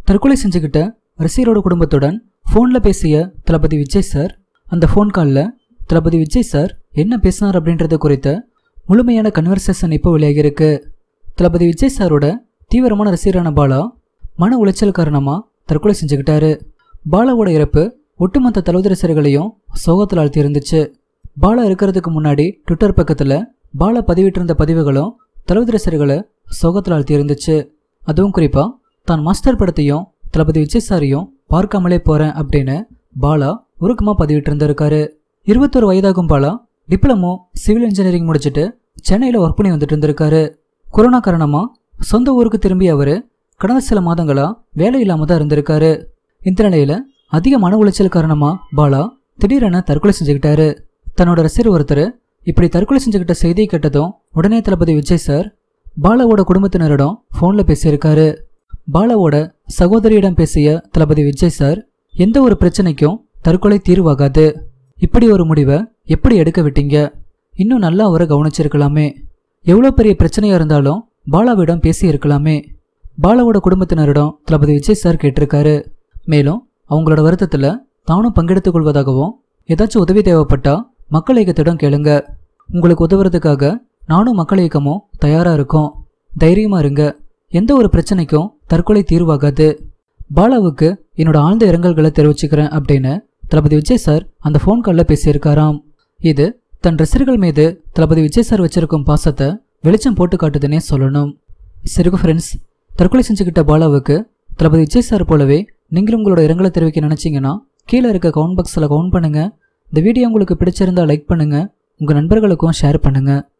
தற்கொலை செஞ்சுக்கிட்ட ரசிகரோட குடும்பத்துடன் ஃபோனில் பேசிய தளபதி விஜய் சார் அந்த ஃபோன் காலில் தளபதி விஜய் சார் என்ன பேசினார் அப்படின்றது குறித்த முழுமையான கன்வர்சேஷன் இப்போ வெளியாகியிருக்கு தளபதி விஜய் சாரோட தீவிரமான ரசிகரான பாலா மன உளைச்சல் காரணமாக தற்கொலை செஞ்சுக்கிட்டாரு பாலாவோட இறப்பு ஒட்டுமொத்த தளபதி ரசிகர்களையும் சோகத்தில் ஆழ்த்தி இருந்துச்சு பாலா இருக்கிறதுக்கு முன்னாடி ட்விட்டர் பக்கத்தில் பாலா பதிவிட்டிருந்த பதிவுகளும் தளபதி ரசிகர்களை சோகத்தில் ஆழ்த்தி இருந்துச்சு அதுவும் குறிப்பாக தான் மாஸ்டர் படத்தையும் தளபதி விஜய் சாரையும் பார்க்காமலே போகிறேன் அப்படின்னு பாலா உருக்கமாக பதிவிட்டு இருந்திருக்காரு இருபத்தொரு வயதாகும் பாலா டிப்ளமோ சிவில் இன்ஜினியரிங் முடிச்சுட்டு சென்னையில் ஒர்க் பண்ணி வந்துட்டு இருந்திருக்காரு கொரோனா காரணமாக சொந்த ஊருக்கு திரும்பிய அவர் கடந்த சில மாதங்களா வேலை இல்லாமல் தான் இருந்திருக்காரு இந்த நிலையில் அதிக மன உளைச்சல் காரணமாக பாலா திடீரென தற்கொலை செஞ்சுக்கிட்டாரு தன்னோட ரசிகர் ஒருத்தர் இப்படி தற்கொலை செஞ்சுக்கிட்ட செய்தியை கேட்டதும் உடனே தளபதி விஜய் சார் பாலாவோட குடும்பத்தினரிடம் ஃபோனில் பேசியிருக்காரு பாலாவோட சகோதரியிடம் பேசிய தளபதி விஜய் சார் எந்த ஒரு பிரச்சனைக்கும் தற்கொலை தீர்வாகாது இப்படி ஒரு முடிவை எப்படி எடுக்க விட்டீங்க இன்னும் நல்லா அவரை கவனிச்சிருக்கலாமே எவ்வளோ பெரிய பிரச்சனையாக இருந்தாலும் பாலாவிடம் பேசி இருக்கலாமே பாலாவோட குடும்பத்தினரிடம் தளபதி விஜய் சார் கேட்டிருக்காரு மேலும் அவங்களோட வருத்தத்தில் தானும் பங்கெடுத்துக் கொள்வதாகவும் ஏதாச்சும் உதவி தேவைப்பட்டா மக்கள் இயக்கத்திடம் கேளுங்க உங்களுக்கு உதவுறதுக்காக நானும் மக்கள் இயக்கமும் தயாராக இருக்கோம் தைரியமாக இருங்க எந்த ஒரு பிரச்சனைக்கும் தற்கொலை தீர்வாகாது பாலாவுக்கு என்னோட ஆழ்ந்த இரங்கல்களை தெரிவிச்சுக்கிறேன் அப்படின்னு தளபதி விஜய் சார் அந்த ஃபோன் காலில் பேசியிருக்காராம் இது தன் ரசிகர்கள் மீது தளபதி விஜய் சார் வச்சிருக்கும் பாசத்தை வெளிச்சம் போட்டு காட்டுதுன்னே சொல்லணும் சரிங்க ஃப்ரெண்ட்ஸ் தற்கொலை செஞ்சுக்கிட்ட பாலாவுக்கு தளபதி விஜய் சார் போலவே நீங்களும் உங்களோட இரங்கலை தெரிவிக்க நினச்சிங்கன்னா கீழே இருக்க கவுண்ட் பாக்ஸில் கவுண்ட் பண்ணுங்கள் இந்த வீடியோ உங்களுக்கு பிடிச்சிருந்தா லைக் பண்ணுங்கள் உங்கள் நண்பர்களுக்கும் ஷேர் பண்ணுங்கள்